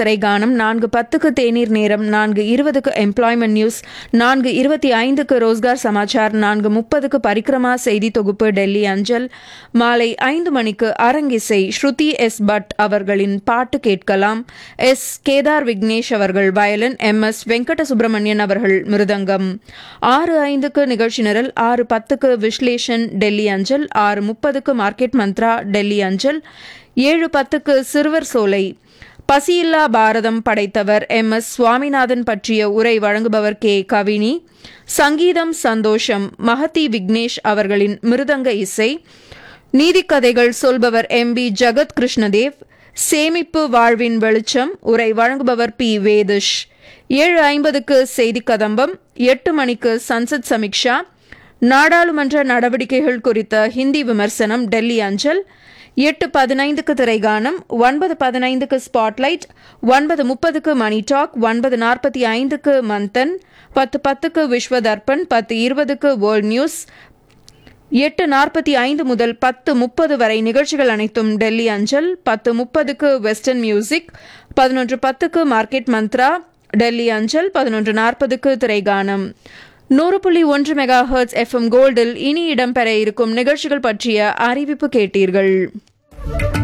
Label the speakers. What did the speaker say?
Speaker 1: திரைகானம் நான்கு பத்துக்கு தேநீர் நேரம் நான்கு இருபதுக்கு எம்ப்ளாய்மெண்ட் நியூஸ் நான்கு இருபத்தி ஐந்துக்கு ரோஸ்கார் சமாச்சார் நான்கு முப்பதுக்கு பரிக்ரமா செய்தி தொகுப்பு டெல்லி அஞ்சல் மாலை ஐந்து மணிக்கு அரங்கிசை ஸ்ருதி எஸ் பட் அவர்களின் பாட்டு கேட்கலாம் எஸ் கேதார் விக்னேஷ் அவர்கள் violin M S Venkata Subramanian அவர்கள் மிருதங்கம் ஆறு ஐந்துக்கு நிகழ்ச்சி நிரல் ஆறு பத்துக்கு விஸ்லேஷன் டெல்லி அஞ்சல் ஆறு முப்பதுக்கு மார்க்கெட் மந்த்ரா டெல்லி அஞ்சல் ஏழு பத்துக்கு சிறுவர் சோலை பசியில்லா பாரதம் படைத்தவர் எம் எஸ் சுவாமிநாதன் பற்றிய உரை வழங்குபவர் கே கவினி சங்கீதம் சந்தோஷம் மகதி விக்னேஷ் அவர்களின் மிருதங்க இசை நீதிக்கதைகள் சொல்பவர் எம் பி ஜகத் கிருஷ்ணதேவ் சேமிப்பு வாழ்வின் வெளிச்சம் உரை வழங்குபவர் பி வேதிஷ் ஏழு ஐம்பதுக்கு செய்தி கதம்பம் எட்டு மணிக்கு சன்சத் சமீக்ஷா நாடாளுமன்ற நடவடிக்கைகள் குறித்த ஹிந்தி விமர்சனம் டெல்லி அஞ்சல் எட்டு பதினைந்துக்கு திரைகானம் ஒன்பது பதினைந்துக்கு ஸ்பாட்லைட் ஒன்பது முப்பதுக்கு மணி டாக் ஒன்பது நாற்பத்தி ஐந்துக்கு மந்தன் பத்து பத்துக்கு விஸ்வ தர்ப்பன் பத்து இருபதுக்கு வேர்ல்ட் நியூஸ் எட்டு நாற்பத்தி ஐந்து முதல் பத்து முப்பது வரை நிகழ்ச்சிகள் அனைத்தும் டெல்லி அஞ்சல் பத்து முப்பதுக்கு வெஸ்டர்ன் மியூசிக் பதினொன்று பத்துக்கு மார்க்கெட் மந்த்ரா டெல்லி அஞ்சல் பதினொன்று நாற்பதுக்கு திரைகானம் நூறு புள்ளி ஒன்று மெகா ஹர்ட்ஸ் எஃப்எம் கோல்டில் இனி இடம்பெற இருக்கும் நிகழ்ச்சிகள் பற்றிய அறிவிப்பு கேட்டீர்கள்